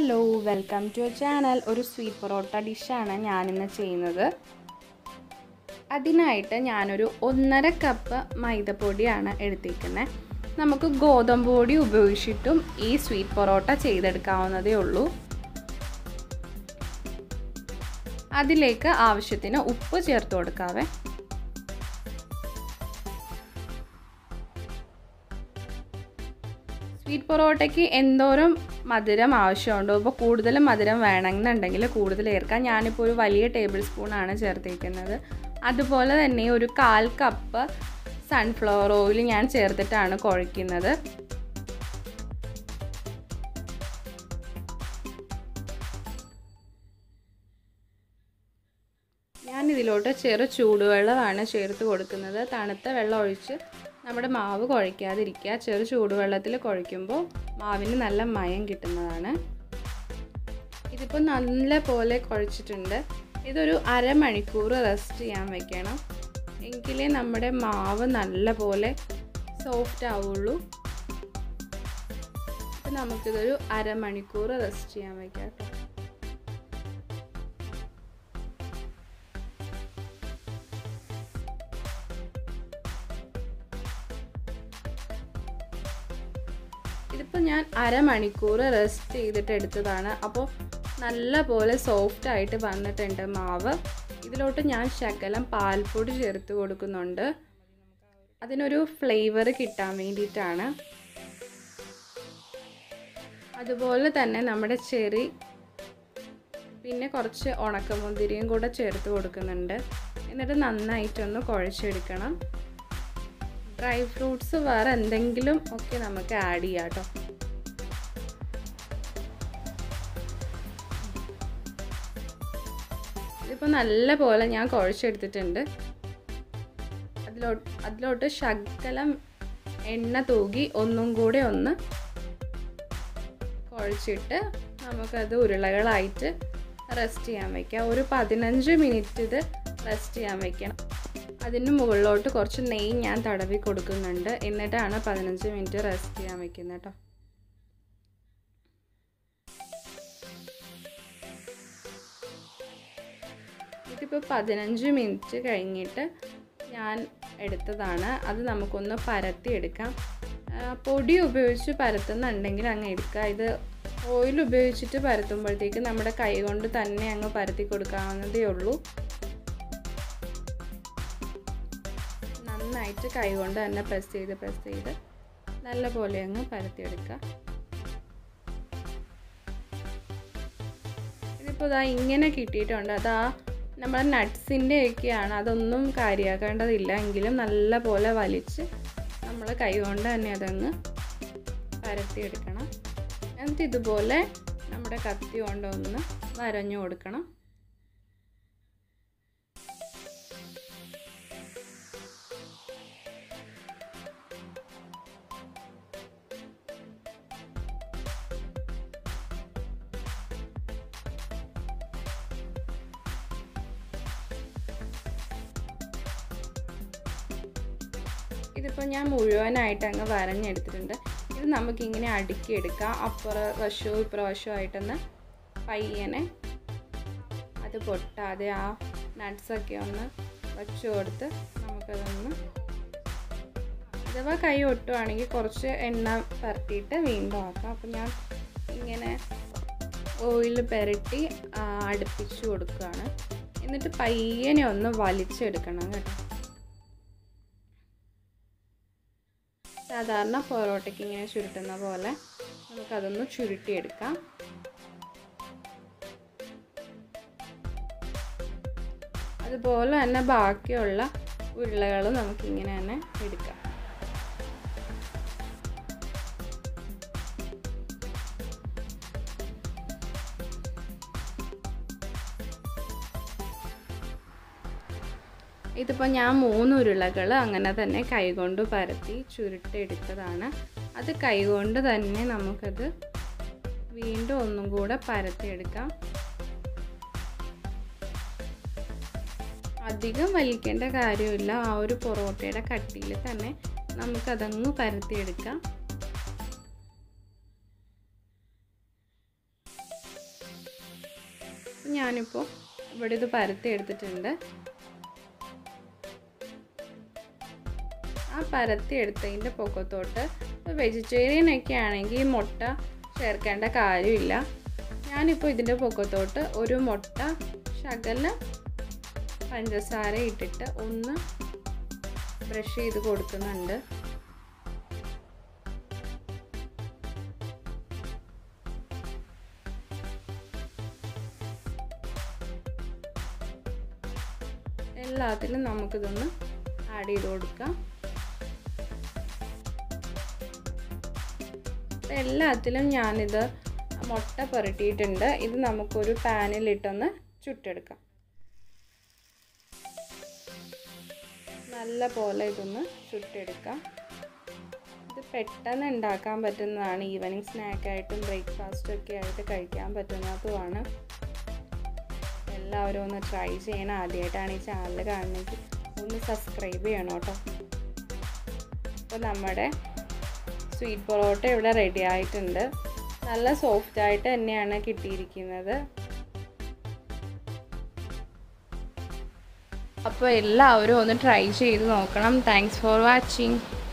hello welcome to channel ഒരു sweet parotta ഡിഷാണ് ഞാനിന്ന് ചെയ്യുന്നത് അതിനായിട്ട് ഞാനൊരു ഒന്നര കപ്പ് മൈദപ്പൊടിയാണ് എടുത്തിരിക്കുന്നത് നമുക്ക് ഗോതമ്പ് പൊടി ഉപയോഗിച്ചിട്ടും ഈ സ്വീറ്റ് പൊറോട്ട ചെയ്തെടുക്കാവുന്നതേ ഉള്ളൂ അതിലേക്ക് ആവശ്യത്തിന് ഉപ്പ് ചേർത്ത് കൊടുക്കാവേ സ്വീറ്റ് പൊറോട്ടയ്ക്ക് എന്തോരം മധുരം ആവശ്യമുണ്ടോ ഇപ്പോൾ കൂടുതൽ മധുരം വേണമെന്നുണ്ടെങ്കിൽ കൂടുതൽ ചേർക്കാം ഞാനിപ്പോൾ ഒരു വലിയ ടേബിൾ സ്പൂണാണ് ചേർത്തിരിക്കുന്നത് അതുപോലെ തന്നെ ഒരു കാൽ കപ്പ് സൺഫ്ലവർ ഓയിൽ ഞാൻ ചേർത്തിട്ടാണ് കുഴയ്ക്കുന്നത് ഞാൻ ഇതിലോട്ട് ചെറു ചൂടുവെള്ളമാണ് ചേർത്ത് കൊടുക്കുന്നത് തണുത്ത വെള്ളം ഒഴിച്ച് നമ്മുടെ മാവ് കുഴയ്ക്കാതിരിക്കുക ചെറു ചൂടുവെള്ളത്തിൽ കുഴയ്ക്കുമ്പോൾ മാവിന് നല്ല മയം കിട്ടുന്നതാണ് ഇതിപ്പോൾ നല്ല പോലെ കുഴച്ചിട്ടുണ്ട് ഇതൊരു അരമണിക്കൂർ റെസ്റ്റ് ചെയ്യാൻ വെക്കണം എങ്കിലേ നമ്മുടെ മാവ് നല്ല പോലെ സോഫ്റ്റ് ആവുള്ളൂ അപ്പം നമുക്കിതൊരു അരമണിക്കൂർ റെസ്റ്റ് ചെയ്യാൻ വെക്കാം കേട്ടോ ഇതിപ്പോൾ ഞാൻ അരമണിക്കൂർ റെസ്റ്റ് ചെയ്തിട്ട് എടുത്തതാണ് അപ്പോൾ നല്ല പോലെ സോഫ്റ്റ് ആയിട്ട് വന്നിട്ടുണ്ട് മാവ് ഇതിലോട്ട് ഞാൻ ശകലം പാൽപ്പൊടി ചേർത്ത് കൊടുക്കുന്നുണ്ട് അതിനൊരു ഫ്ലേവർ കിട്ടാൻ വേണ്ടിയിട്ടാണ് അതുപോലെ തന്നെ നമ്മുടെ ചെറി പിന്നെ കുറച്ച് ഉണക്കമുന്തിരിയും കൂടെ ചേർത്ത് കൊടുക്കുന്നുണ്ട് എന്നിട്ട് നന്നായിട്ടൊന്ന് കുഴച്ചെടുക്കണം ഡ്രൈ ഫ്രൂട്ട്സ് വേറെ എന്തെങ്കിലും ഒക്കെ നമുക്ക് ആഡ് ചെയ്യാം കേട്ടോ ഇതിപ്പോൾ നല്ല പോലെ ഞാൻ കുഴച്ചെടുത്തിട്ടുണ്ട് അതിലോട്ട് അതിലോട്ട് ശകലം എണ്ണ തൂകി ഒന്നും കൂടെ ഒന്ന് കുഴച്ചിട്ട് നമുക്കത് ഉരുളകളായിട്ട് റെസ്റ്റ് ചെയ്യാൻ വയ്ക്കാം ഒരു പതിനഞ്ച് മിനിറ്റ് ഇത് റെസ്റ്റ് ചെയ്യാൻ വയ്ക്കണം അതിന് മുകളിലോട്ട് കുറച്ച് നെയ്യ് ഞാൻ തടവി കൊടുക്കുന്നുണ്ട് എന്നിട്ടാണ് പതിനഞ്ച് മിനിറ്റ് റെസ്റ്റ് ചെയ്യാൻ വെക്കുന്നത് കേട്ടോ ഇതിപ്പോൾ പതിനഞ്ച് മിനിറ്റ് കഴിഞ്ഞിട്ട് ഞാൻ എടുത്തതാണ് അത് നമുക്കൊന്ന് പരത്തി എടുക്കാം പൊടി ഉപയോഗിച്ച് പരത്തുന്നുണ്ടെങ്കിൽ അങ്ങ് എടുക്കുക ഇത് ഓയിൽ ഉപയോഗിച്ചിട്ട് പരത്തുമ്പോഴത്തേക്ക് നമ്മുടെ കൈ കൊണ്ട് തന്നെ അങ്ങ് പരത്തി കൊടുക്കാവുന്നതേ ഉള്ളൂ നന്നായിട്ട് കൈകൊണ്ട് തന്നെ പ്രസ് ചെയ്ത് പ്രസ് ചെയ്ത് നല്ല പോലെ അങ്ങ് പരത്തിയെടുക്കുക ഇതിപ്പോൾ ഇതാ ഇങ്ങനെ കിട്ടിയിട്ടുണ്ട് അതാ നമ്മുടെ നട്ട്സിൻ്റെ ഒക്കെയാണ് അതൊന്നും കാര്യമാക്കേണ്ടതില്ല എങ്കിലും നല്ല പോലെ വലിച്ച് നമ്മൾ കൈകൊണ്ട് തന്നെ അതങ്ങ് പരത്തിയെടുക്കണം എന്നിട്ട് ഇതുപോലെ നമ്മുടെ കത്തി കൊണ്ടൊന്ന് വരഞ്ഞു കൊടുക്കണം ഇതിപ്പോൾ ഞാൻ മുഴുവനായിട്ട് അങ്ങ് വരഞ്ഞെടുത്തിട്ടുണ്ട് ഇത് നമുക്കിങ്ങനെ അടുക്കിയെടുക്കാം അപ്പുറ വശവും ഇപ്പുറ വശവും ആയിട്ടൊന്ന് പയ്യനെ അത് പൊട്ടാതെ ആ നട്ട്സൊക്കെ ഒന്ന് വച്ചു കൊടുത്ത് നമുക്കതൊന്ന് അഥവാ കൈ ഒട്ടുവാണെങ്കിൽ കുറച്ച് എണ്ണ പരത്തിയിട്ട് വീണ്ടും ആക്കാം അപ്പം ഞാൻ ഇങ്ങനെ ഓയിൽ പുരട്ടി അടുപ്പിച്ച് കൊടുക്കുകയാണ് എന്നിട്ട് പയ്യനെ ഒന്ന് വലിച്ചെടുക്കണം കേട്ടോ സാധാരണ പൊറോട്ടയ്ക്ക് ഇങ്ങനെ ചുരുട്ടുന്ന പോലെ നമുക്കതൊന്ന് ചുരുട്ടിയെടുക്കാം അതുപോലെ തന്നെ ബാക്കിയുള്ള ഉരുളകൾ നമുക്കിങ്ങനെ തന്നെ എടുക്കാം ഇതിപ്പോൾ ഞാൻ മൂന്ന് ഉരുളകൾ അങ്ങനെ തന്നെ കൈകൊണ്ട് പരത്തി ചുരുട്ടെടുത്തതാണ് അത് കൈകൊണ്ട് തന്നെ നമുക്കത് വീണ്ടും ഒന്നും കൂടെ പരത്തിയെടുക്കാം അധികം വലിക്കേണ്ട കാര്യമില്ല ആ ഒരു പൊറോട്ടയുടെ കട്ടിയിൽ തന്നെ നമുക്കതങ്ങ് പരത്തിയെടുക്കാം ഞാനിപ്പോൾ ഇവിടെ ഇത് പരത്തി എടുത്തിട്ടുണ്ട് ആ പരത്തി എടുത്തതിൻ്റെ പൊക്കത്തോട്ട് വെജിറ്റേറിയൻ ഒക്കെ ആണെങ്കിൽ ഈ മുട്ട ചേർക്കേണ്ട കാര്യമില്ല ഞാനിപ്പോൾ ഇതിൻ്റെ പൊക്കത്തോട്ട് ഒരു മുട്ട ശകല പഞ്ചസാര ഇട്ടിട്ട് ഒന്ന് ബ്രഷ് ചെയ്ത് കൊടുക്കുന്നുണ്ട് എല്ലാത്തിലും നമുക്കിതൊന്ന് ആഡ് ചെയ്ത് കൊടുക്കാം എല്ലാത്തിലും ഞാനിത് മുട്ട പുരട്ടിയിട്ടുണ്ട് ഇത് നമുക്കൊരു പാനിലിട്ടൊന്ന് ചുട്ടെടുക്കാം നല്ല പോലെ ഇതൊന്ന് ചുട്ടെടുക്കാം ഇത് പെട്ടെന്ന് ഉണ്ടാക്കാൻ പറ്റുന്നതാണ് ഈവനിങ് സ്നാക്കായിട്ടും ബ്രേക്ക്ഫാസ്റ്റും ഒക്കെ ആയിട്ട് കഴിക്കാൻ പറ്റുന്നതുമാണ് എല്ലാവരും ഒന്ന് ട്രൈ ചെയ്യണം ആദ്യമായിട്ടാണ് ഈ ചാനൽ കാണുന്നെങ്കിൽ ഒന്ന് സബ്സ്ക്രൈബ് ചെയ്യണം കേട്ടോ അപ്പോൾ നമ്മുടെ സ്വീറ്റ് പൊറോട്ട ഇവിടെ റെഡി ആയിട്ടുണ്ട് നല്ല സോഫ്റ്റ് ആയിട്ട് തന്നെയാണ് കിട്ടിയിരിക്കുന്നത് അപ്പോൾ എല്ലാവരും ഒന്ന് ട്രൈ ചെയ്ത് നോക്കണം താങ്ക്സ് ഫോർ വാച്ചിങ്